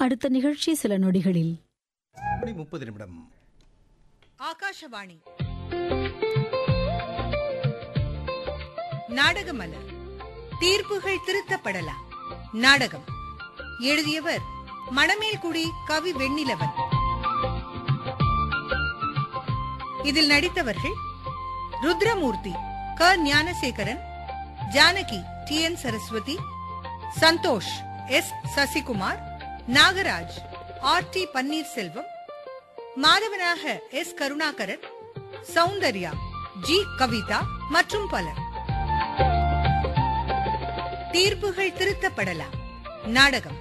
அடுத்த நிகழ்ச்சி சில நொடிகளில் மணி முப்பது நிமிடம் ஆகாஷவாணி நாடகமலர் தீர்ப்புகள் திருத்தப்படலாம் நாடகம் எழுதியவர் மணமேல்குடி கவி வெண்ணிலவன் இதில் நடித்தவர்கள் ருத்ரமூர்த்தி க Gnanasekaran Janaki T N Saraswathi Santhosh S Sasikumar Nagaraj R T Panneerselvam மாதவனாக எஸ் கருணாகரன் சௌந்தர்யா ஜி கவிதா மற்றும் பலர் தீர்ப்புகள் திருத்தப்படலாம் நாடகம்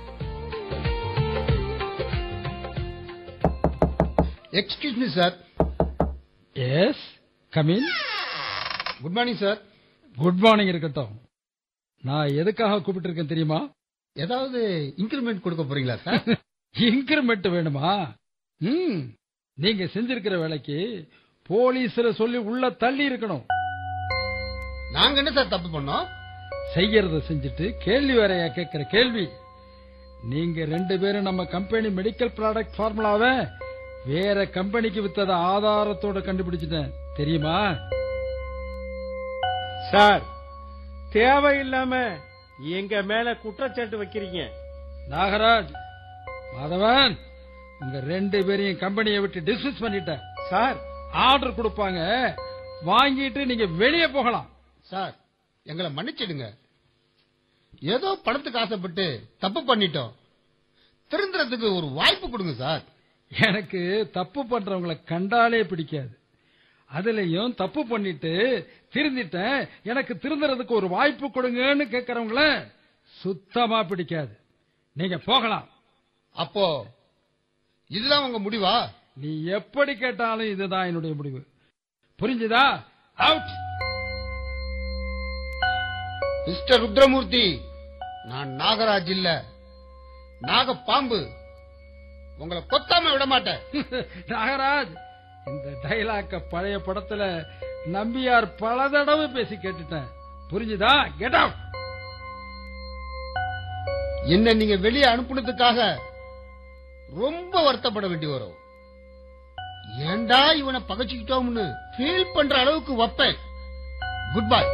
excuse me sir yes come in good morning sir good morning இருக்கட்டும் நான் எதுக்காக கூப்பிட்டு இருக்கேன் தெரியுமா ஏதாவது இன்கிரிமெண்ட் கொடுக்க போறீங்களா சார் இன்கிரிமெண்ட் வேணுமா ம் நீங்க செஞ்சிருக்கிற வேலைக்கு போலீஸ்ல சொல்லி உள்ள தள்ளி இருக்கணும் நாங்க என்ன சார் தப்பு பண்ணோம் செய்யறத செஞ்சுட்டு கேள்வி வேறையா கேட்கிற கேள்வி நீங்க ரெண்டு பேரும் நம்ம கம்பெனி மெடிக்கல் ப்ராடக்ட் ஃபார்முலாவை வேற கம்பெனிக்கு வித்தத ஆதாரத்தோட கண்டுபிடிச்சிட்டேன் தெரியுமா சார் தேவையில்லாம எங்க மேல குற்றச்சாட்டு வைக்கிறீங்க நாகராஜ் மாதவன் உங்க ரெண்டு பேரையும் கம்பெனியை விட்டு டிஸ்மிஸ் பண்ணிட்டேன் சார் ஆர்டர் கொடுப்பாங்க வாங்கிட்டு நீங்க வெளியே போகலாம் சார் எங்களை மன்னிச்சிடுங்க ஏதோ பணத்துக்கு ஆசைப்பட்டு தப்பு பண்ணிட்டோம் திருந்துறதுக்கு ஒரு வாய்ப்பு கொடுங்க சார் எனக்கு தப்பு பண்றவங்கள கண்டாலே பிடிக்காது அதுலயும் தப்பு பண்ணிட்டு திருந்திட்டேன் எனக்கு திருந்துறதுக்கு ஒரு வாய்ப்பு கொடுங்கன்னு கேக்குறவங்கள சுத்தமா பிடிக்காது நீங்க போகலாம் அப்போ இதுதான் உங்க முடிவா நீ எப்படி கேட்டாலும் இதுதான் என்னுடைய முடிவு புரிஞ்சுதா அவுட் மிஸ்டர் ருத்ரமூர்த்தி நான் நாகராஜ் இல்ல நாக பாம்பு உங்களை கொத்தாம விட மாட்டேன் நாகராஜ் இந்த டைலாக்க பழைய படத்துல நம்பியார் பல தடவை பேசி கேட்டுட்டேன் புரிஞ்சுதா கெட் அவுட் என்ன நீங்க வெளியே அனுப்புனதுக்காக ரொம்ப வருத்தப்பட வேண்டி வரும் ஏண்டா இவனை பகச்சுக்கிட்டோம்னு ஃபீல் பண்ற அளவுக்கு வைப்பேன் குட் பை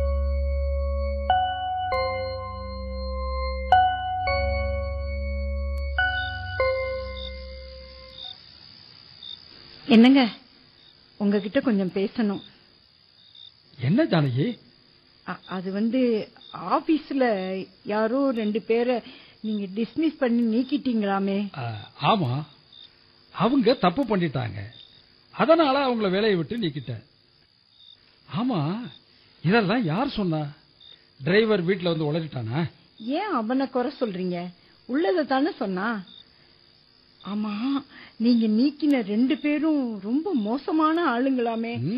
என்னங்க உங்ககிட்ட கொஞ்சம் பேசணும் என்ன ஜானகி அ- அது வந்து ஆபீஸ்ல யாரோ ரெண்டு பேரை நீங்க டிஸ்மிஸ் பண்ணி நீக்கிட்டீங்களாமே ஆ, ஆமா அவங்க தப்பு பண்ணிட்டாங்க அதனால அவங்கள வேலையை விட்டு நீக்கிட்டேன் ஆமா இதெல்லாம் யார் சொன்னா டிரைவர் வீட்ல வந்து உளறிட்டானா ஏன் அவனை குறை சொல்றீங்க உள்ளதை தானே சொன்னா ஆமா நீங்க நீக்கின ரெண்டு பேரும் ரொம்ப மோசமான ஆளுங்களாமே